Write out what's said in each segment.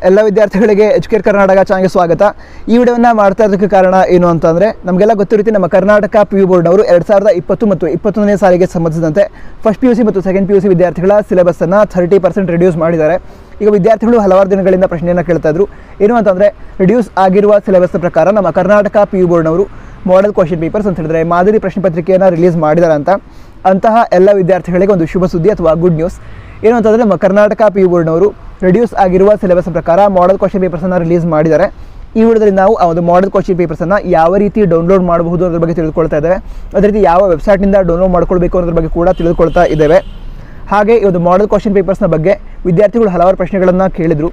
ಎಲ್ಲ ವಿದ್ಯಾರ್ಥಿಗಳಿಗೆ ಎಜುಕೇಟ್ ಕರ್ನಾಟಕ ಚಾನಲ್ಗೆ ಸ್ವಾಗತ ಈ ವಿಡಿಯೋನ ಮಾಡ್ತಾ ಇರೋದಕ್ಕೆ ಕಾರಣ ಏನು ಅಂತಂದರೆ ನಮಗೆಲ್ಲ ಗೊತ್ತಿರುತ್ತೆ ನಮ್ಮ ಕರ್ನಾಟಕ ಪಿ ಯು ಬೋರ್ಡ್ನವರು ಎರಡು ಸಾವಿರದ ಇಪ್ಪತ್ತು ಮತ್ತು ಇಪ್ಪತ್ತೊಂದನೇ ಸಾಲಿಗೆ ಸಂಬಂಧಿಸಿದಂತೆ ಫಸ್ಟ್ ಪಿ ಯು ಸಿ ಮತ್ತು ಸೆಕೆಂಡ್ ಪಿ ಯು ಸಿ ವಿದ್ಯಾರ್ಥಿಗಳ ಸಿಲೆಬಸ್ಸನ್ನು ಥರ್ಟಿ ಪರ್ಸೆಂಟ್ ರಿಡ್ಯೂಸ್ ಮಾಡಿದ್ದಾರೆ ಈಗ ವಿದ್ಯಾರ್ಥಿಗಳು ಹಲವಾರು ದಿನಗಳಿಂದ ಪ್ರಶ್ನೆಯನ್ನು ಕೇಳ್ತಾ ಇದ್ರು ಏನು ಅಂತಂದರೆ ರಿಡ್ಯೂಸ್ ಆಗಿರುವ ಸಿಲೆಬಸ್ ಪ್ರಕಾರ ನಮ್ಮ ಕರ್ನಾಟಕ ಪಿ ಯು ಬೋರ್ಡ್ನವರು ಮಾಡೆಲ್ ಕ್ವಶನ್ ಪೇಪರ್ಸ್ ಅಂತ ಹೇಳಿದ್ರೆ ಮಾದರಿ ಪ್ರಶ್ನೆ ಪತ್ರಿಕೆಯನ್ನು ರಿಲೀಸ್ ಮಾಡಿದ್ದಾರೆ ಅಂತ ಅಂತಹ ಎಲ್ಲ ವಿದ್ಯಾರ್ಥಿಗಳಿಗೆ ಒಂದು ಶುಭ ಸುದ್ದಿ ಅಥವಾ ಗುಡ್ ನ್ಯೂಸ್ ಏನು ಅಂತಂದರೆ ನಮ್ಮ ಕರ್ನಾಟಕ ಪಿ ಯು ಬೋರ್ಡ್ನವರು ರಿಡ್ಯೂಸ್ ಆಗಿರುವ ಸಿಲೆಬಸ್ ಪ್ರಕಾರ ಮಾಡೆಲ್ ಕ್ವಶನ್ ಪೇಪರ್ಸನ್ನು ರಿಲೀಸ್ ಮಾಡಿದ್ದಾರೆ ಈ ವಿಡಿಯೋದಲ್ಲಿ ನಾವು ಆ ಒಂದು ಮಾಡೆಲ್ ಕ್ವಶನ್ ಪೇಪರ್ಸನ್ನು ಯಾವ ರೀತಿ ಡೌನ್ಲೋಡ್ ಮಾಡಬಹುದು ಅನ್ನೋದ್ರ ಬಗ್ಗೆ ತಿಳಿದುಕೊಳ್ತಾ ಇದ್ದೇವೆ ಅದೇ ರೀತಿ ಯಾವ ವೆಬ್ಸೈಟ್ನಿಂದ ಡೌನ್ಲೋಡ್ ಮಾಡ್ಕೊಳ್ಬೇಕು ಅನ್ನೋದ್ರ ಬಗ್ಗೆ ಕೂಡ ತಿಳಿದುಕೊಳ್ತಾ ಇದ್ದೇವೆ ಹಾಗೆ ಈ ಒಂದು ಮಾಡೆಲ್ ಕ್ವಶನ್ ಪೇಪರ್ಸ್ನ ಬಗ್ಗೆ ವಿದ್ಯಾರ್ಥಿಗಳು ಹಲವಾರು ಪ್ರಶ್ನೆಗಳನ್ನು ಕೇಳಿದರು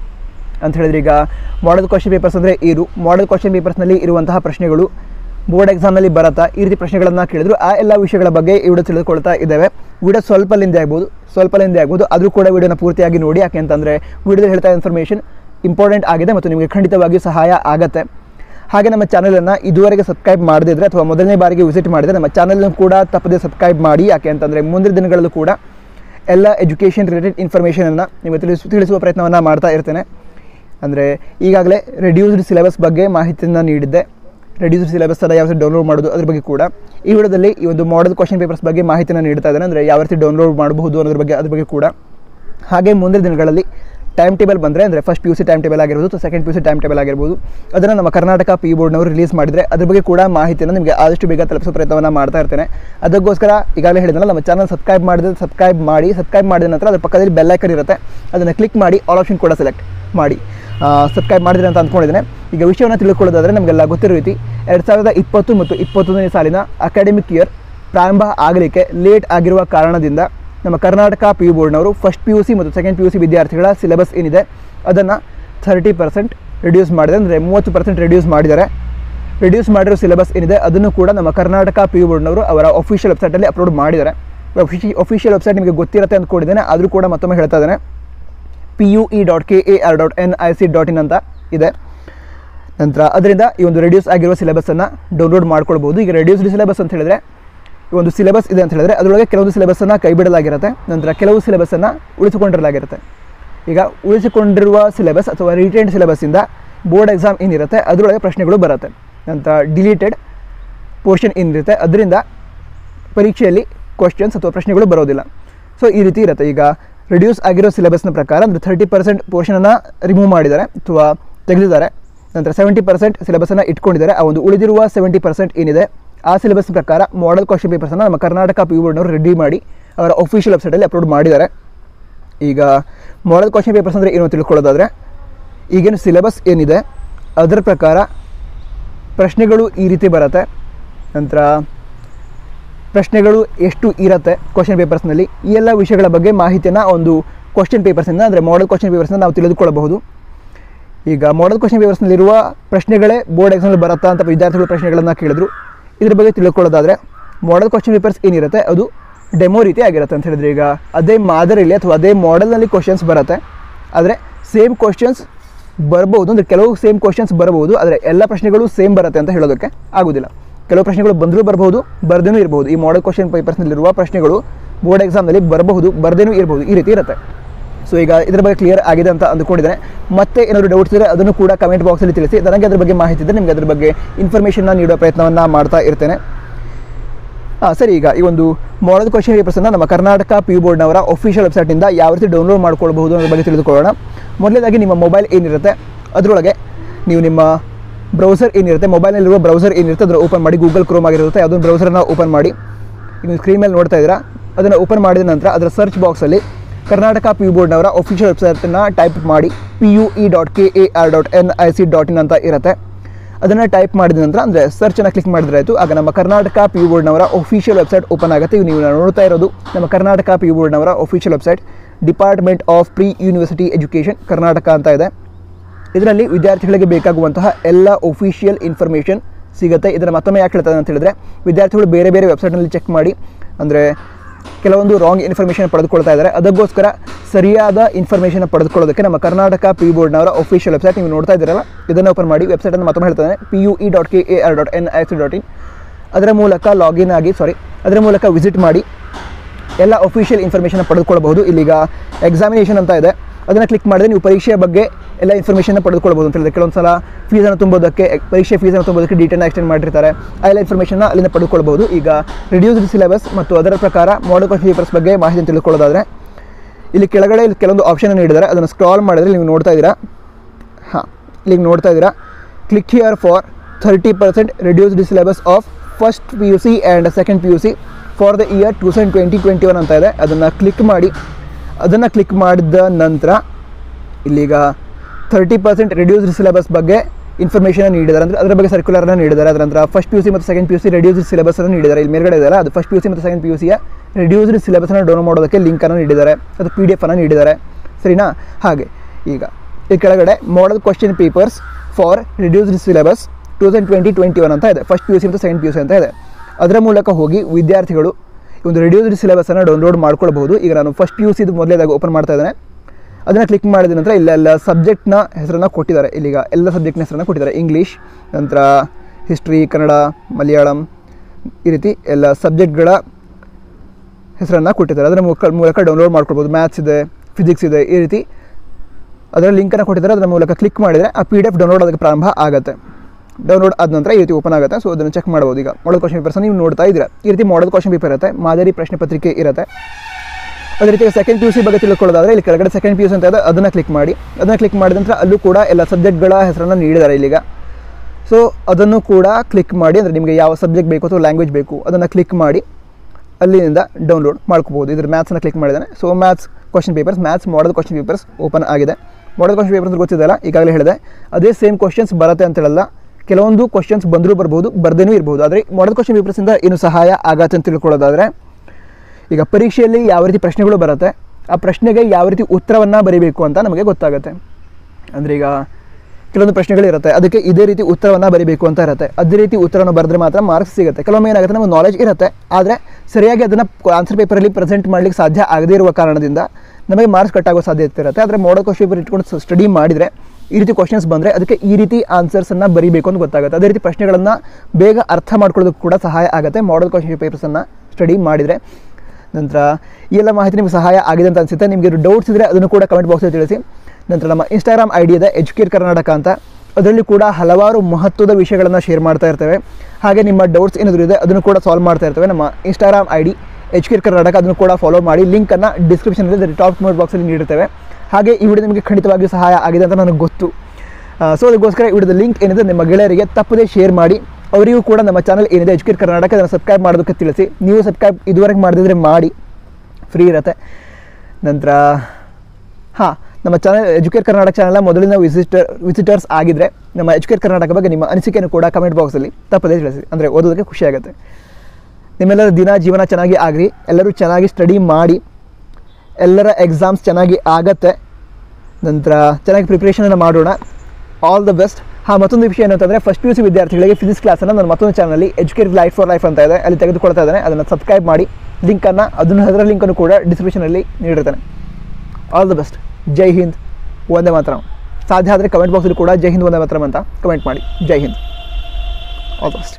ಅಂತ ಹೇಳಿದ್ರೆ ಈಗ ಮಾಡೆಲ್ ಕ್ವಶನ್ ಪೇಪರ್ಸ್ ಅಂದರೆ ಇರು ಮಾಡೆಲ್ ಕ್ವಶನ್ ಪೇಪರ್ಸ್ನಲ್ಲಿ ಇರುವಂತಹ ಪ್ರಶ್ನೆಗಳು ಬೋರ್ಡ್ ಎಕ್ಸಾಮ್ನಲ್ಲಿ ಬರತ್ತಾ ಈ ರೀತಿ ಪ್ರಶ್ನೆಗಳನ್ನು ಕೇಳಿದ್ರು ಆ ಎಲ್ಲ ವಿಷಯಗಳ ಬಗ್ಗೆ ಈ ವಿಡಿಯೋ ತಿಳಿದುಕೊಳ್ತಾ ಇದ್ದೇವೆ ವಿಡಿಯೋ ಸ್ವಲ್ಪ ಲಿಂದೆ ಆಗ್ಬೋದು ಸ್ವಲ್ಪ ಲಿಂದೆ ಆಗ್ಬೋದು ಆದರೂ ಕೂಡ ವಿಡಿಯೋನ ಪೂರ್ತಿಯಾಗಿ ನೋಡಿ ಯಾಕೆ ಅಂತಂದರೆ ವಿಡಿಯೋದಲ್ಲಿ ಹೇಳ್ತಾ ಇನ್ಫಾರ್ಮೇಷನ್ ಇಂಪಾರ್ಟೆಂಟ್ ಆಗಿದೆ ಮತ್ತು ನಿಮಗೆ ಖಂಡಿತವಾಗಿಯೂ ಸಹಾಯ ಆಗುತ್ತೆ ಹಾಗೆ ನಮ್ಮ ಚಾನಲನ್ನು ಇದುವರೆಗೆ ಸಬ್ಸ್ಕ್ರೈಬ್ ಮಾಡದಿದ್ದರೆ ಅಥವಾ ಮೊದಲನೇ ಬಾರಿಗೆ ವಿಸಿಟ್ ಮಾಡಿದರೆ ನಮ್ಮ ಚಾನಲನ್ನು ಕೂಡ ತಪ್ಪದೆ ಸಬ್ಸ್ಕ್ರೈಬ್ ಮಾಡಿ ಯಾಕೆ ಅಂತಂದರೆ ಮುಂದಿನ ದಿನಗಳಲ್ಲೂ ಕೂಡ ಎಲ್ಲ ಎಜುಕೇಷನ್ ರಿಲೇಟೆಡ್ ಇನ್ಫಾರ್ಮೇಷನನ್ನು ನಿಮಗೆ ತಿಳಿಸ್ ತಿಳಿಸುವ ಪ್ರಯತ್ನವನ್ನು ಮಾಡ್ತಾ ಇರ್ತೇನೆ ಅಂದರೆ ಈಗಾಗಲೇ ರೆಡ್ಯೂಸ್ಡ್ ಸಿಲೆಬಸ್ ಬಗ್ಗೆ ಮಾಹಿತಿಯನ್ನು ನೀಡಿದ್ದೆ ರೆಡ್ಯೂಸ್ಡ್ ಸಿಲೆಬಸ್ ಅನ್ನು ಯಾವ ರೀತಿ ಡೌನ್ಲೋಡ್ ಮಾಡೋದು ಅದ್ರ ಬಗ್ಗೆ ಕೂಡ ಈ ವಿಡಿಯೋದಲ್ಲಿ ಈ ಒಂದು ಮಾಡೆಲ್ ಕ್ವಶನ್ ಪೇಪರ್ಸ್ ಬಗ್ಗೆ ಮಾಹಿತಿಯನ್ನು ನೀಡ್ತಾ ಇದ್ದೇನೆ ಅಂದರೆ ಯಾವ ರೀತಿ ಡೌನ್ಲೋಡ್ ಮಾಡಬಹುದು ಅನ್ನೋದ್ರ ಬಗ್ಗೆ ಅದ್ರ ಬಗ್ಗೆ ಕೂಡ ಹಾಗೆ ಮುಂದಿನ ದಿನಗಳಲ್ಲಿ ಟೈಮ್ ಟೇಬಲ್ ಬಂದರೆ ಅಂದರೆ first P U C time table ಆಗಿರ್ಬೋದು ಅಥವಾ second P U C time table ಆಗಿರ್ಬೋದು ಅದನ್ನು ನಮ್ಮ ಕರ್ನಾಟಕ ಪಿ ಬೋರ್ಡ್ನವರು ರಿಲೀಸ್ ಮಾಡಿದರೆ ಅದ್ರ ಬಗ್ಗೆ ಕೂಡ ಮಾಹಿತಿಯನ್ನು ನಿಮಗೆ ಆದಷ್ಟು ಬೇಗ ತಲುಪಿಸೋ ಪ್ರಯತ್ನವನ್ನು ಮಾಡ್ತಾ ಇರ್ತೇನೆ ಅದಕ್ಕೋಸ್ಕರ ಈಗಾಗಲೇ ಹೇಳಿದ್ನಲ್ಲ ನಮ್ಮ ಚಾನಲ್ ಸಬ್ಸ್ಕ್ರೈಬ್ ಮಾಡಿದ್ರೆ ಸಬ್ಸ್ಕ್ರೈಬ್ ಮಾಡಿ ಸಬ್ಸ್ಕ್ರೈಬ್ ಮಾಡಿದ ನಂತರ ಅದ್ರ ಪಕ್ಕದಲ್ಲಿ ಬೆಲ್ ಐಕನ್ ಇರುತ್ತೆ ಅದನ್ನು ಕ್ಲಿಕ್ ಮಾಡಿ ಆಲ್ ಆಪ್ಷನ್ ಕೂಡ ಸೆಲೆಕ್ಟ್ ಮಾಡಿ ಸಬ್ಸ್ಕ್ರೈಬ್ ಮಾಡಿದ್ರೆ ಅಂತ ಅಂದ್ಕೊಂಡಿದ್ದೇನೆ ಈಗ ವಿಷಯವನ್ನು ತಿಳ್ಕೊಳ್ಳೋದಾದರೆ ನಮಗೆಲ್ಲ ಗೊತ್ತಿರೋ ರೀತಿ ಎರಡು ಸಾವಿರದ ಇಪ್ಪತ್ತು ಮತ್ತು ಇಪ್ಪತ್ತೊಂದನೇ ಸಾಲಿನ ಅಕಾಡೆಮಿಕ್ ಇಯರ್ ಪ್ರಾರಂಭ ಆಗಲಿಕ್ಕೆ ಲೇಟ್ ಆಗಿರುವ ಕಾರಣದಿಂದ ನಮ್ಮ ಕರ್ನಾಟಕ ಪಿ ಯು ಬೋರ್ಡ್ನವರು ಫಸ್ಟ್ ಪಿ ಯು ಸಿ ಮತ್ತು ಸೆಕೆಂಡ್ ಪಿ ಯು ಸಿ ವಿದ್ಯಾರ್ಥಿಗಳ ಸಿಲೆಬಸ್ ಏನಿದೆ ಅದನ್ನು ಥರ್ಟಿ ಪರ್ಸೆಂಟ್ ರಿಡ್ಯೂಸ್ ಮಾಡಿದೆ ಅಂದರೆ ಮೂವತ್ತು ಪರ್ಸೆಂಟ್ ರಿಡ್ಯೂಸ್ ಮಾಡಿದ್ದಾರೆ ರಿಡ್ಯೂಸ್ ಮಾಡಿರೋ ಸಿಲೆಬಸ್ ಏನಿದೆ ಅದನ್ನು ಕೂಡ ನಮ್ಮ ಕರ್ನಾಟಕ ಪಿ ಯು ಬೋರ್ಡ್ನವರು ಅವರ ಅಫಿಷಿಯಲ್ ವೆಬ್ಸೈಟಲ್ಲಿ ಅಪ್ಲೋಡ್ ಮಾಡಿದ್ದಾರೆ ಅಫಿಷಿ ಅಫಿಷಿಯಲ್ ವೆಬ್ಸೈಟ್ ನಿಮಗೆ ಗೊತ್ತಿರುತ್ತೆ ಅಂದ್ಕೊಂಡಿದ್ದೇನೆ ಆದರೂ ಕೂಡ ಮತ್ತೊಮ್ಮೆ ಹೇಳ್ತಾ ಇದ್ದೇನೆ P U E dot K A R dot N I C dot in ಅಂತ ಇದೆ ನಂತರ ಅದರಿಂದ ಈ ಒಂದು ರೆಡ್ಯೂಸ್ ಆಗಿರುವ ಸಿಲೆಬಸನ್ನು ಡೌನ್ಲೋಡ್ ಮಾಡ್ಕೊಳ್ಬೋದು ಈಗ ರೆಡ್ಯೂಸ್ಡ್ ಸಿಲೆಬಸ್ ಅಂತ ಹೇಳಿದ್ರೆ ಈ ಒಂದು ಸಿಲೆಬಸ್ ಇದೆ ಅಂತ ಹೇಳಿದ್ರೆ ಅದರೊಳಗೆ ಕೆಲವೊಂದು ಸಿಲೆಬಸನ್ನು ಕೈ ಬಿಡಲಾಗಿರುತ್ತೆ ನಂತರ ಕೆಲವು ಸಿಲೆಬಸನ್ನು ಉಳಿಸಿಕೊಂಡಿರಲಾಗಿರುತ್ತೆ ಈಗ ಉಳಿಸಿಕೊಂಡಿರುವ ಸಿಲೆಬಸ್ ಅಥವಾ ರಿಟೈನ್ಡ್ ಸಿಲೆಬಸ್ಸಿಂದ ಬೋರ್ಡ್ ಎಕ್ಸಾಮ್ ಏನಿರುತ್ತೆ ಅದರೊಳಗೆ ಪ್ರಶ್ನೆಗಳು ಬರುತ್ತೆ ನಂತರ ಡಿಲೀಟೆಡ್ ಪೋರ್ಷನ್ ಏನಿರುತ್ತೆ ಅದರಿಂದ ಪರೀಕ್ಷೆಯಲ್ಲಿ ಕ್ವಶನ್ಸ್ ಅಥವಾ ಪ್ರಶ್ನೆಗಳು ಬರೋದಿಲ್ಲ ಸೊ ಈ ರೀತಿ ಇರುತ್ತೆ ಈಗ ರಿಡ್ಯೂಸ್ ಆಗಿರೋ ಸಿಲೆಬಸ್ನ ಪ್ರಕಾರ ಅಂದರೆ ಥರ್ಟಿ ಪರ್ಸೆಂಟ್ ಪೋರ್ಷನನ್ನು ರಿಮೂವ್ ಮಾಡಿದ್ದಾರೆ ಅಥವಾ ತೆಗೆದಿದ್ದಾರೆ ನಂತರ ಸೆವೆಂಟಿ ಪರ್ಸೆಂಟ್ ಸಿಲೆಬಸನ್ನು ಇಟ್ಕೊಂಡಿದ್ದಾರೆ ಆ ಒಂದು ಉಳಿದಿರುವ ಸೆವೆಂಟಿ ಪರ್ಸೆಂಟ್ ಏನಿದೆ ಆ ಸಿಲೆಬಸ್ ಪ್ರಕಾರ ಮಾಡೆಲ್ ಕ್ವಶನ್ ಪೇಪರ್ಸನ್ನು ನಮ್ಮ ಕರ್ನಾಟಕ ಪಿ ಯು ಬೋರ್ಡ್ನವರು ರೆಡಿ ಮಾಡಿ ಅವರ ಅಫಿಷಿಯಲ್ ವೆಬ್ಸೈಟಲ್ಲಿ ಅಪ್ಲೋಡ್ ಮಾಡಿದ್ದಾರೆ ಈಗ ಮಾಡೆಲ್ ಕ್ವಶನ್ ಪೇಪರ್ಸ್ ಅಂದರೆ ಏನು ತಿಳ್ಕೊಳ್ಳೋದಾದರೆ ಈಗೇನು ಸಿಲೆಬಸ್ ಏನಿದೆ ಅದರ ಪ್ರಕಾರ ಪ್ರಶ್ನೆಗಳು ಈ ರೀತಿ ಬರುತ್ತೆ ನಂತರ ಪ್ರಶ್ನೆಗಳು ಎಷ್ಟು ಇರುತ್ತೆ ಕ್ವಶನ್ ಪೇಪರ್ಸ್ನಲ್ಲಿ ಈ ಎಲ್ಲ ವಿಷಯಗಳ ಬಗ್ಗೆ ಮಾಹಿತಿಯನ್ನು ಒಂದು ಕ್ವಶನ್ ಪೇಪರ್ಸಿಂದ ಅಂದರೆ ಮಾಡೆಲ್ ಕ್ವಶನ್ ಪೇಪರ್ಸ್ನ ನಾವು ತಿಳಿದುಕೊಳ್ಳಬಹುದು ಈಗ ಮಾಡೆಲ್ ಕ್ವಶನ್ ಪೇಪರ್ಸ್ನಲ್ಲಿರುವ ಪ್ರಶ್ನೆಗಳೇ ಬೋರ್ಡ್ ಎಕ್ಸಾಮಲ್ಲಿ ಬರುತ್ತಾ ಅಂತ ವಿದ್ಯಾರ್ಥಿಗಳು ಪ್ರಶ್ನೆಗಳನ್ನು ಕೇಳಿದ್ರು ಇದ್ರ ಬಗ್ಗೆ ತಿಳ್ಕೊಳ್ಳೋದಾದರೆ ಮಾಡೆಲ್ ಕ್ವಶನ್ ಪೇಪರ್ಸ್ ಏನಿರುತ್ತೆ ಅದು ಡೆಮೋ ರೀತಿ ಆಗಿರುತ್ತೆ ಅಂತ ಹೇಳಿದ್ರೆ ಈಗ ಅದೇ ಮಾದರಿಯಲ್ಲಿ ಅಥವಾ ಅದೇ ಮಾಡೆಲ್ನಲ್ಲಿ ಕ್ವಶನ್ಸ್ ಬರುತ್ತೆ ಆದರೆ ಸೇಮ್ ಕ್ವಶನ್ಸ್ ಬರ್ಬೋದು ಅಂದರೆ ಕೆಲವು ಸೇಮ್ ಕ್ವಶನ್ಸ್ ಬರಬಹುದು ಆದರೆ ಎಲ್ಲ ಪ್ರಶ್ನೆಗಳು ಸೇಮ್ ಬರುತ್ತೆ ಅಂತ ಹೇಳೋದಕ್ಕೆ ಆಗೋದಿಲ್ಲ ಕೆಲವು ಪ್ರಶ್ನೆಗಳು ಬಂದರೂ ಬರಬಹುದು ಬರ್ದೇನೂ ಇರಬಹುದು ಈ ಮಾಡೆಲ್ ಕ್ವಶನ್ ಪೇಪರ್ಸ್ನಲ್ಲಿರುವ ಪ್ರಶ್ನೆಗಳು ಬೋರ್ಡ್ ಎಕ್ಸಾಮ್ನಲ್ಲಿ ಬರಬಹುದು ಬರ್ದೇನೂ ಇರಬಹುದು ಈ ರೀತಿ ಇರುತ್ತೆ ಸೊ ಈಗ ಇದ್ರ ಬಗ್ಗೆ ಕ್ಲಿಯರ್ ಆಗಿದೆ ಅಂತ ಅಂದ್ಕೊಂಡಿದ್ದೇನೆ ಮತ್ತೆ ಏನಾದರೂ ಡೌಟ್ಸ್ ಇದ್ದರೆ ಅದನ್ನು ಕೂಡ ಕಮೆಂಟ್ ಬಾಕ್ಸಲ್ಲಿ ತಿಳಿಸಿ ನನಗೆ ಅದ್ರ ಬಗ್ಗೆ ಮಾಹಿತಿ ಇದ್ದರೆ ನಿಮಗೆ ಅದ್ರ ಬಗ್ಗೆ ಇನ್ಫಾರ್ಮೇಷನ್ನ ನೀಡುವ ಪ್ರಯತ್ನವನ್ನು ಮಾಡ್ತಾ ಇರ್ತೇನೆ ಹಾಂ ಸರಿ ಈಗ ಈ ಒಂದು ಮಾಡೆಲ್ ಕ್ವಶನ್ ಪೇಪರ್ಸನ್ನು ನಮ್ಮ ಕರ್ನಾಟಕ ಪಿ ಯು ಬೋರ್ಡ್ನವರ ಅಫಿಷಿಯಲ್ ವೆಬ್ಸೈಟಿಂದ ಯಾವ ರೀತಿ ಡೌನ್ಲೋಡ್ ಮಾಡ್ಕೊಳ್ಬಹುದು ಅನ್ನೋದ್ರ ಬಗ್ಗೆ ತಿಳಿದುಕೊಳ್ಳೋಣ ಮೊದಲನೇದಾಗಿ ನಿಮ್ಮ ಮೊಬೈಲ್ ಏನಿರುತ್ತೆ ಅದರೊಳಗೆ ನೀವು ನಿಮ್ಮ ಬ್ರೌಸರ್ ಏನಿರುತ್ತೆ ಮೊಬೈಲ್ನಲ್ಲಿರುವ ಬ್ರೌಸರ್ ಏನಿರುತ್ತೆ ಅದನ್ನು ಓಪನ್ ಮಾಡಿ ಗೂಗಲ್ ಕ್ರೋಮ್ ಆಗಿರುತ್ತೆ ಅದೊಂದು ಬ್ರೌಸರನ್ನು ಓಪನ್ ಮಾಡಿ ಈಗ ಸ್ಕ್ರೀನ್ ಮೇಲೆ ನೋಡ್ತಾ ಇದ್ದೀರಾ ಅದನ್ನು ಓಪನ್ ಮಾಡಿದ ನಂತರ ಅದರ ಸರ್ಚ್ ಬಾಕ್ಸಲ್ಲಿ ಕರ್ನಾಟಕ ಪಿ ಯು ಬೋರ್ಡ್ನವರ ಅಫಿಷಿಯಲ್ ವೆಬ್ಸೈಟನ್ನು ಟೈಪ್ ಮಾಡಿ P U E dot K A R dot N I C dot in ಅಂತ ಇರುತ್ತೆ ಅದನ್ನು ಟೈಪ್ ಮಾಡಿದ ನಂತರ ಅಂದರೆ ಸರ್ಚನ್ನು ಕ್ಲಿಕ್ ಮಾಡಿದ್ರೆ ಆಯಿತು ಆಗ ನಮ್ಮ ಕರ್ನಾಟಕ ಪಿ ಯು ಬೋರ್ಡ್ನವರ ಅಫಿಷಿಯಲ್ ವೆಬ್ಸೈಟ್ ಓಪನ್ ಆಗುತ್ತೆ ಇವು ನೀವು ನೋಡ್ತಾ ಇರೋದು ನಮ್ಮ ಕರ್ನಾಟಕ ಪಿ ಯು ಬೋರ್ಡ್ನವರ official website department of pre university education Karnataka ಅಂತ ಇದೆ ಇದರಲ್ಲಿ ವಿದ್ಯಾರ್ಥಿಗಳಿಗೆ ಬೇಕಾಗುವಂತಹ ಎಲ್ಲ ಒಫಿಷಿಯಲ್ ಇನ್ಫಾರ್ಮೇಷನ್ ಸಿಗುತ್ತೆ ಇದನ್ನು ಮತ್ತೊಮ್ಮೆ ಯಾಕೆ ಹೇಳ್ತಾರೆ ಅಂತ ಹೇಳಿದ್ರೆ ವಿದ್ಯಾರ್ಥಿಗಳು ಬೇರೆ ಬೇರೆ ವೆಬ್ಸೈಟ್ನಲ್ಲಿ ಚೆಕ್ ಮಾಡಿ ಅಂದರೆ ಕೆಲವೊಂದು ರಾಂಗ್ ಇನ್ಫಾರ್ಮೇಷನ್ ಪಡೆದುಕೊಳ್ತಾ ಇದ್ದಾರೆ ಅದಕ್ಕೋಸ್ಕರ ಸರಿಯಾದ ಇನ್ಫಾರ್ಮೇಷನ್ ಪಡೆದುಕೊಳ್ಳೋದಕ್ಕೆ ನಮ್ಮ ಕರ್ನಾಟಕ ಪಿ ಬೋರ್ಡ್ನವರ ಅಫಿಷಿಯಲ್ ವೆಬ್ಸೈಟ್ ನೀವು ನೋಡ್ತಾ ಇದ್ದೀರಲ್ಲ ಇದನ್ನು ಓಪನ್ ಮಾಡಿ ವೆಬ್ಸೈಟನ್ನು ಮತ್ತೊಮ್ಮೆ ಹೇಳ್ತಾನೆ P U E dot K A R dot N I C dot in ಅದರ ಮೂಲಕ ಲಾಗಿನ್ ಆಗಿ ಸಾರಿ ಅದರ ಮೂಲಕ ವಿಸಿಟ್ ಮಾಡಿ ಎಲ್ಲ ಅಫಿಷಿಯಲ್ ಇನ್ಫಾರ್ಮೇಷನ್ ಪಡೆದುಕೊಳ್ಳಬಹುದು ಇಲ್ಲಿಗ ಎಕ್ಸಾಮಿನೇಷನ್ ಅಂತ ಇದೆ ಅದನ್ನು ಕ್ಲಿಕ್ ಮಾಡಿದ್ರೆ ನೀವು ಪರೀಕ್ಷೆಯ ಬಗ್ಗೆ ಎಲ್ಲ ಇನ್ಫಾರ್ಮೇಷನ್ ಪಡೆದುಕೊಳ್ಬೋದು ಅಂತ ಹೇಳಿದ್ರೆ ಕೆಲವೊಂದು ಸಲ ಫೀಸನ್ನು ತುಂಬೋದಕ್ಕೆ ಪರೀಕ್ಷೆ ಫೀಸನ್ನು ತುಂಬೋದಕ್ಕೆ ಡೀಟೇಲ್ನ ಎಕ್ಸ್ಟೆಂಡ್ ಮಾಡಿರ್ತಾರೆ ಆ ಎಲ್ಲ ಇನ್ಫಾರ್ಮೇಷನ್ನ ಅಲ್ಲಿಂದ ಪಡೆದುಕೊಳ್ಬೋದು ಈಗ ರಿಡ್ಯೂಸ್ಡ್ ಸಿಲೆಬಸ್ ಮತ್ತು ಅದರ ಪ್ರಕಾರ ಮಾಡಲ್ ಕ್ವಶನ್ ಪೇಪರ್ಸ್ ಬಗ್ಗೆ ಮಾಹಿತಿ ತಿಳ್ಕೊಳ್ಳೋದಾದರೆ ಇಲ್ಲಿ ಕೆಳಗಡೆ ಇಲ್ಲಿ ಕೆಲವೊಂದು ಆಪ್ಷನ್ ನೀಡಿದ್ದಾರೆ ಅದನ್ನು ಸ್ಕ್ರಾಲ್ ಮಾಡಿದ್ರೆ ನೀವು ನೋಡ್ತಾ ಇದ್ದೀರಾ ಹಾಂ ಇಲ್ಲಿಗೆ ನೋಡ್ತಾ ಇದ್ದೀರಾ click here for thirty percent reduced syllabus of first P U C and second P U C for the year two thousand twenty twenty one ಅಂತ ಇದೆ ಅದನ್ನು ಕ್ಲಿಕ್ ಮಾಡಿ ಅದನ್ನು ಕ್ಲಿಕ್ ಮಾಡಿದ ನಂತರ ಇಲ್ಲೀಗ ಥರ್ಟಿ ಪರ್ಸೆಂಟ್ ರಿಡ್ಯೂಸ್ಡ್ ಸಿಲೆಬಸ್ ಬಗ್ಗೆ information ನೀಡಿದ್ದಾರೆ ಅಂದರೆ ಅದರ ಬಗ್ಗೆ ಸರ್ಕ್ಯುಲರ್ನ ನೀಡಿದ್ದಾರೆ ಅದರ ನಂತರ ಫಸ್ಟ್ ಪಿ ಯು ಸಿ ಮತ್ತು second P U C reduced ಸಿಲೆಬಸ್ಸನ್ನು ನೀಡಿದ್ದಾರೆ ಇಲ್ಲಿ ಮೇಲ್ಗಡೆ ಇದೆಯಲ್ಲ ಅದು ಫಸ್ಟ್ ಪಿ ಯು ಸಿ ಮತ್ತು ಸೆಕೆಂಡ್ ಪಿ ಯು ಸಿಯ ರಿಡ್ಯೂಸ್ಡ್ ಸಿಲೆಬಸ್ನ ಡೌನ್ಲೋಡ್ ಮಾಡೋದಕ್ಕೆ ಲಿಂಕನ್ನು ನೀಡಿದ್ದಾರೆ ಅದು ಪಿ ಡಿ ಎಫನ್ನು ನೀಡಿದ್ದಾರೆ ಸರಿನಾ ಹಾಗೆ ಈಗ ಈ ಕೆಳಗಡೆ model question papers for reduced syllabus two thousand twenty twenty one ಅಂತ ಇದೆ ಫಸ್ಟ್ ಪಿ ಯು ಸಿ ಮತ್ತು ಸೆಕೆಂಡ್ ಪಿ ಯು ಸಿ ಅಂತ ಇದೆ ಅದರ ಮೂಲಕ ಹೋಗಿ ವಿದ್ಯಾರ್ಥಿಗಳು ಈ ಒಂದು ರಿಡ್ಯೂಸ್ಡ್ ಸಿಲೆಬಸನ್ನು ಡೌನ್ಲೋಡ್ ಮಾಡ್ಕೊಳ್ಬಹುದು ಈಗ ನಾನು ಫಸ್ಟ್ ಪಿ ಯು ಸಿದು ಮೊದಲೇದಾಗಿ ಓಪನ್ ಮಾಡ್ತಾ ಇದ್ದೇನೆ ಅದನ್ನು ಕ್ಲಿಕ್ ಮಾಡಿದ ನಂತರ ಇಲ್ಲೆಲ್ಲ ಸಬ್ಜೆಕ್ಟ್ನ ಹೆಸರನ್ನು ಕೊಟ್ಟಿದ್ದಾರೆ ಇಲ್ಲಿಗ ಎಲ್ಲ ಸಬ್ಜೆಕ್ಟ್ನ ಹೆಸರನ್ನು ಕೊಟ್ಟಿದ್ದಾರೆ ಇಂಗ್ಲೀಷ್ ನಂತರ ಹಿಸ್ಟ್ರಿ ಕನ್ನಡ ಮಲಯಾಳಂ ಈ ರೀತಿ ಎಲ್ಲ ಸಬ್ಜೆಕ್ಟ್ಗಳ ಹೆಸರನ್ನು ಕೊಟ್ಟಿದ್ದಾರೆ ಅದರ ಮೂಲಕ ಮೂಲಕ ಡೌನ್ಲೋಡ್ ಮಾಡ್ಕೊಳ್ಬೋದು ಮ್ಯಾಥ್ಸ್ ಇದೆ ಫಿಸಿಕ್ಸ್ ಇದೆ ಈ ರೀತಿ ಅದರ ಲಿಂಕನ್ನು ಕೊಟ್ಟಿದ್ದಾರೆ ಅದರ ಮೂಲಕ ಕ್ಲಿಕ್ ಮಾಡಿದರೆ ಆ ಪಿ ಡಿ ಎಫ್ ಡೌನ್ಲೋಡ್ ಅದಕ್ಕೆ ಪ್ರಾರಂಭ ಆಗುತ್ತೆ ಡೌನ್ಲೋಡ್ ಆದ ನಂತರ ಈ ರೀತಿ ಓಪನ್ ಆಗುತ್ತೆ ಸೊ ಅದನ್ನು ಚೆಕ್ ಮಾಡ್ಬೋದು ಈಗ ಮಾಡಲ್ ಕ್ವಶನ್ ಪೇಪರ್ಸ್ ನೀವು ನೋಡ್ತಾ ಇದ್ದೀರಾ ಈ ರೀತಿ ಮಾಡಲ್ ಕ್ವಶನ್ ಪೇಪರ್ ಇರುತ್ತೆ ಮಾದರಿ ಪ್ರಶ್ನೆ ಪತ್ರಿಕೆ ಇರುತ್ತೆ ಅದೇ ರೀತಿ ಸೆಕೆಂಡ್ ಪಿ ಯು ಸಿ ಬಗ್ಗೆ ತಿಳ್ಕೊಳ್ಳೋದಾದ್ರೆ ಇಲ್ಲಿ ಕೆಳಗಡೆ ಸೆಕೆಂಡ್ ಪಿ ಯು ಸಿ ಅಂತ ಇದೆ ಅದನ್ನು ಕ್ಲಿಕ್ ಮಾಡಿ ಅದನ್ನು ಕ್ಲಿಕ್ ಮಾಡಿದ ನಂತರ ಅಲ್ಲೂ ಕೂಡ ಎಲ್ಲ ಸಬ್ಜೆಕ್ಟ್ಗಳ ಹೆಸರನ್ನು ನೀಡಿದ್ದಾರೆ ಇಲ್ಲಿಗ ಸೊ ಅದನ್ನು ಕೂಡ ಕ್ಲಿಕ್ ಮಾಡಿ ಅಂದರೆ ನಿಮಗೆ ಯಾವ ಸಬ್ಜೆಕ್ಟ್ ಬೇಕು ಅಥವಾ ಲ್ಯಾಂಗ್ವೇಜ್ ಬೇಕು ಅದನ್ನು ಕ್ಲಿಕ್ ಮಾಡಿ ಅಲ್ಲಿಂದ ಡೌನ್ಲೋಡ್ ಮಾಡ್ಕೋಬೋದು ಇದ್ರ ಮ್ಯಾಥ್ಸನ್ನು ಕ್ಲಿಕ್ ಮಾಡಿದ್ದಾನೆ so maths question papers maths model question papers open ಆಗಿದೆ ಮಾಡಲ್ ಕ್ವಶನ್ ಪೇಪರ್ಸ್ ಗೊತ್ತಿದೆಯಲ್ಲ ಈಗಾಗಲೇ ಹೇಳಿದೆ ಅದೇ ಸೇಮ್ ಕ್ವಶನ್ಸ್ ಬರುತ್ತೆ ಅಂತ ಹೇಳಲ್ಲ ಕೆಲವೊಂದು ಕ್ವಶನ್ಸ್ ಬಂದರೂ ಬರ್ಬೋದು ಬರ್ದೇನೂ ಇರ್ಬೋದು ಆದರೆ ಮಾಡಲ್ ಕ್ವಶನ್ ಪೇಪರ್ಸಿಂದ ಏನು ಸಹಾಯ ಆಗತ್ತೆ ಅಂತ ತಿಳ್ಕೊಳ್ಳೋದಾದರೆ ಈಗ ಪರೀಕ್ಷೆಯಲ್ಲಿ ಯಾವ ರೀತಿ ಪ್ರಶ್ನೆಗಳು ಬರುತ್ತೆ ಆ ಪ್ರಶ್ನೆಗೆ ಯಾವ ರೀತಿ ಉತ್ತರವನ್ನು ಬರೀಬೇಕು ಅಂತ ನಮಗೆ ಗೊತ್ತಾಗುತ್ತೆ ಅಂದರೆ ಈಗ ಕೆಲವೊಂದು ಪ್ರಶ್ನೆಗಳಿರುತ್ತೆ ಅದಕ್ಕೆ ಇದೇ ರೀತಿ ಉತ್ತರವನ್ನು ಬರೀಬೇಕು ಅಂತ ಇರುತ್ತೆ ಅದೇ ರೀತಿ ಉತ್ತರವನ್ನು ಬರೆದ್ರೆ ಮಾತ್ರ ಮಾರ್ಕ್ಸ್ ಸಿಗುತ್ತೆ ಕೆಲವೊಮ್ಮೆ ಏನಾಗುತ್ತೆ ನಮಗೆ ನಾಲೆಜ್ ಇರುತ್ತೆ ಆದರೆ ಸರಿಯಾಗಿ ಅದನ್ನು ಆನ್ಸರ್ ಪೇಪರಲ್ಲಿ ಪ್ರೆಸೆಂಟ್ ಮಾಡಲಿಕ್ಕೆ ಸಾಧ್ಯ ಆಗದೇ ಇರುವ ಕಾರಣದಿಂದ ನಮಗೆ ಮಾರ್ಕ್ಸ್ ಕಟ್ಟಾಗೋ ಸಾಧ್ಯತೆ ಇರುತ್ತೆ ಆದರೆ ಮಾಡಲ್ ಕ್ವಶನ್ ಪೇಪರ್ ಇಟ್ಕೊಂಡು ಸ್ಟಡಿ ಮಾಡಿದರೆ ಈ ರೀತಿ ಕ್ವಶನ್ಸ್ ಬಂದರೆ ಅದಕ್ಕೆ ಈ ರೀತಿ ಆನ್ಸರ್ಸನ್ನು ಬರೀಬೇಕು ಅಂತ ಗೊತ್ತಾಗುತ್ತೆ ಅದೇ ರೀತಿ ಪ್ರಶ್ನೆಗಳನ್ನು ಬೇಗ ಅರ್ಥ ಮಾಡ್ಕೊಳ್ಳೋದಕ್ಕೆ ಕೂಡ ಸಹಾಯ ಆಗುತ್ತೆ ಮಾಡಲ್ ಕ್ವಶನ್ ಪೇಪರ್ಸನ್ನು ಸ್ಟಡಿ ಮಾಡಿದರೆ ನಂತರ ಈ ಎಲ್ಲ ಮಾಹಿತಿ ನಿಮಗೆ ಸಹಾಯ ಆಗಿದೆ ಅಂತ ಅನಿಸುತ್ತೆ ನಿಮಗೆ ಡೌಟ್ಸ್ ಇದ್ದರೆ ಅದನ್ನು ಕೂಡ ಕಮೆಂಟ್ ಬಾಕ್ಸಲ್ಲಿ ತಿಳಿಸಿ ನಂತರ ನಮ್ಮ ಇನ್ಸ್ಟಾಗ್ರಾಮ್ ಐ ಡಿ ಇದೆ ಎಜುಕೇಟ್ ಕರ್ನಾಟಕ ಅಂತ ಅದರಲ್ಲಿ ಕೂಡ ಹಲವಾರು ಮಹತ್ವದ ವಿಷಯಗಳನ್ನು ಶೇರ್ ಮಾಡ್ತಾ ಇರ್ತೇವೆ ಹಾಗೆ ನಿಮ್ಮ ಡೌಟ್ಸ್ ಏನಾದರೂ ಇದೆ ಅದನ್ನು ಕೂಡ ಸಾಲ್ವ್ ಮಾಡ್ತಾ ಇರ್ತೇವೆ ನಮ್ಮ Instagram I D educate Karnataka ಅದನ್ನು ಕೂಡ ಫಾಲೋ ಮಾಡಿ ಲಿಂಕನ್ನು ಡಿಸ್ಕ್ರಿಪ್ಷನಲ್ಲಿ ಟಾಪ್ ಕಮೆಂಟ್ ಬಾಕ್ಸಲ್ಲಿ ನೀಡಿರ್ತೇವೆ ಹಾಗೆ ಈ ವಿಡಿಯೋ ನಿಮಗೆ ಖಂಡಿತವಾಗಿಯೂ ಸಹಾಯ ಆಗಿದೆ ಅಂತ ನನಗೆ ಗೊತ್ತು ಸೊ ಅದಕ್ಕೋಸ್ಕರ ಈ ವಿಡಿಯೋದ ಲಿಂಕ್ ಏನಿದೆ ನಿಮ್ಮ ಗೆಳೆಯರಿಗೆ ತಪ್ಪದೇ ಶೇರ್ ಮಾಡಿ ಅವರಿಗೂ ಕೂಡ ನಮ್ಮ ಚಾನಲ್ ಏನಿದೆ ಎಜುಕೇಟ್ ಕರ್ನಾಟಕ ಅದನ್ನು ಸಬ್ಸ್ಕ್ರೈಬ್ ಮಾಡೋದಕ್ಕೆ ತಿಳಿಸಿ ನೀವು ಸಬ್ಸ್ಕ್ರೈಬ್ ಇದುವರೆಗೆ ಮಾಡಿದ್ರೆ ಮಾಡಿ ಫ್ರೀ ಇರುತ್ತೆ ನಂತರ ಹಾಂ ನಮ್ಮ ಚಾನಲ್ ಎಜುಕೇಟ್ ಕರ್ನಾಟಕ ಚಾನಲ್ನ ಮೊದಲಿನ ವಿಸಿಟರ್ ವಿಸಿಟರ್ಸ್ ಆಗಿದ್ದರೆ ನಮ್ಮ ಎಜುಕೇಟ್ ಕರ್ನಾಟಕ ಬಗ್ಗೆ ನಿಮ್ಮ ಅನಿಸಿಕೆಯನ್ನು ಕೂಡ ಕಮೆಂಟ್ ಬಾಕ್ಸಲ್ಲಿ ತಪ್ಪದೇ ತಿಳಿಸಿ ಅಂದರೆ ಓದೋದಕ್ಕೆ ಖುಷಿಯಾಗುತ್ತೆ ನಿಮ್ಮೆಲ್ಲರ ದಿನ ಜೀವನ ಚೆನ್ನಾಗಿ ಆಗಲಿ ಎಲ್ಲರೂ ಚೆನ್ನಾಗಿ ಸ್ಟಡಿ ಮಾಡಿ ಎಲ್ಲರ ಎಕ್ಸಾಮ್ಸ್ ಚೆನ್ನಾಗಿ ಆಗತ್ತೆ ನಂತರ ಚೆನ್ನಾಗಿ ಪ್ರಿಪ್ರೇಷನನ್ನು ಮಾಡೋಣ ಆಲ್ ದ ಬೆಸ್ಟ್ ಹಾಂ ಮತ್ತೊಂದು ವಿಷಯ ಏನಂತಂದರೆ ಫಸ್ಟ್ ಪಿ ಯು ಸಿ ವಿದ್ಯಾರ್ಥಿಗಳಿಗೆ ಫಿಸಿಕ್ಸ್ ಕ್ಲಾಸನ್ನು ನಾನು ಮತ್ತೊಂದು ಚಾನಲಲ್ಲಿ ಎಜುಕೇಟ್ ಲೈಫ್ ಫಾರ್ ಲೈಫ್ ಅಂತ ಇದೆ ಅಲ್ಲಿ ತೆಗೆದುಕೊಳ್ತಾ ಇದ್ದಾನೆ ಅದನ್ನು ಸಬ್ಸ್ಕ್ರೈಬ್ ಮಾಡಿ ಲಿಂಕನ್ನು ಅದನ್ನು ಅದರ ಲಿಂಕನ್ನು ಕೂಡ ಡಿಸ್ಕ್ರಿಪ್ಷನಲ್ಲಿ ನೀಡಿರ್ತಾನೆ all the best Jai Hind ಒಂದೇ ಮಾತ್ರ ಸಾಧ್ಯ ಆದರೆ ಕಮೆಂಟ್ ಬಾಕ್ಸಲ್ಲಿ ಕೂಡ ಜೈ ಹಿಂದ್ ಒಂದೇ ಮಾತ್ರ ಅಂತ ಕಮೆಂಟ್ ಮಾಡಿ ಜೈ ಹಿಂದ್ ಆಲ್ ದ ಬೆಸ್ಟ್